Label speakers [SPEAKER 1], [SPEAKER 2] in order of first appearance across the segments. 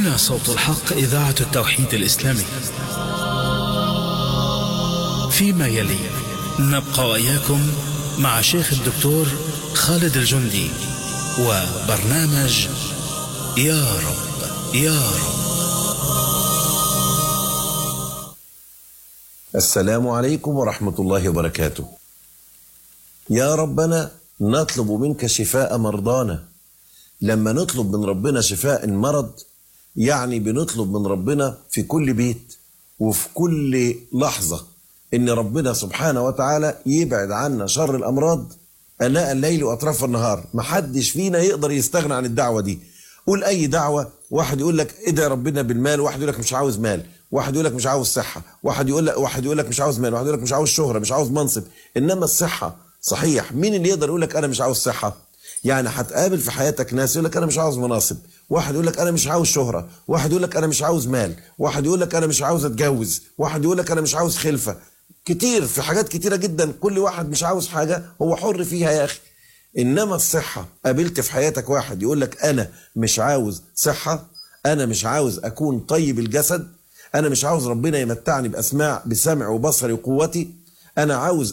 [SPEAKER 1] هنا صوت الحق إذاعة التوحيد الإسلامي فيما يلي نبقى وإياكم مع شيخ الدكتور خالد الجندي وبرنامج يا رب يا رب
[SPEAKER 2] السلام عليكم ورحمة الله وبركاته يا ربنا نطلب منك شفاء مرضانا لما نطلب من ربنا شفاء المرض يعني بنطلب من ربنا في كل بيت وفي كل لحظة ان ربنا سبحانه وتعالى يبعد عنا شر الامراض اناء الليل واطراف النهار محدش فينا يقدر يستغنى عن الدعوة دي قول اي دعوة واحد يقول لك ادعي ربنا بالمال واحد يقول لك مش عاوز مال واحد يقول لك مش عاوز صحة واحد يقول لك واحد يقول لك مش عاوز مال واحد يقول لك مش عاوز شهرة مش عاوز منصب انما الصحة صحيح مين اللي يقدر يقول لك انا مش عاوز صحة يعني هتقابل في حياتك ناس يقول لك انا مش عاوز مناصب واحد يقول لك انا مش عاوز شهرة واحد يقول لك انا مش عاوز مال واحد يقول لك انا مش عاوز اتجوز واحد يقول لك انا مش عاوز خلفة كتير في حاجات كتيرة جدا كل واحد مش عاوز حاجة هو حر فيها يا اخي انما الصحة قابلت في حياتك واحد يقول لك انا مش عاوز صحة انا مش عاوز اكون طيب الجسد انا مش عاوز ربنا يمتعني باسماع بسمع وبصري وقوتي انا عاوز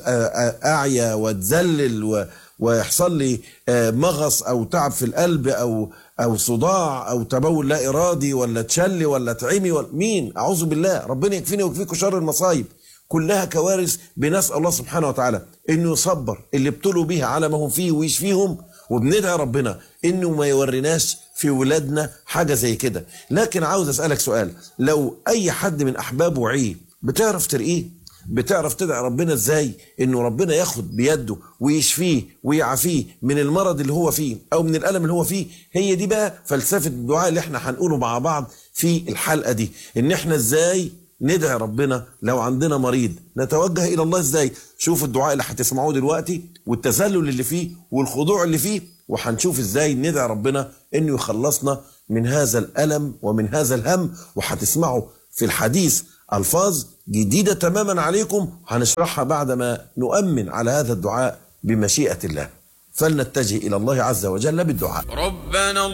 [SPEAKER 2] اعيا واتذلل و... ويحصل لي مغص او تعب في القلب او او صداع او تبول لا ارادي ولا تشلي ولا تعمي ولا مين اعوذ بالله ربنا يكفيني ويكفيكم شر المصايب كلها كوارث بنسال الله سبحانه وتعالى انه يصبر اللي ابتلوا بيها على ما هم فيه ويشفيهم وبندعي ربنا انه ما يوريناش في ولادنا حاجه زي كده لكن عاوز اسالك سؤال لو اي حد من احبابه وعيه بتعرف ترقيه بتعرف تدعي ربنا ازاي انه ربنا ياخد بيده ويشفيه ويعافيه من المرض اللي هو فيه او من الالم اللي هو فيه هي دي بقى فلسفه الدعاء اللي احنا هنقوله مع بعض في الحلقه دي ان احنا ازاي ندعي ربنا لو عندنا مريض نتوجه الى الله ازاي شوف الدعاء اللي هتسمعوه دلوقتي والتذلل اللي فيه والخضوع اللي فيه وهنشوف ازاي ندعي ربنا انه يخلصنا من هذا الالم ومن هذا الهم وهتسمعوا في الحديث الفاظ جديده تماما عليكم هنشرحها بعدما نؤمن على هذا الدعاء بمشيئه الله فلنتجه الى الله عز وجل بالدعاء
[SPEAKER 3] ربنا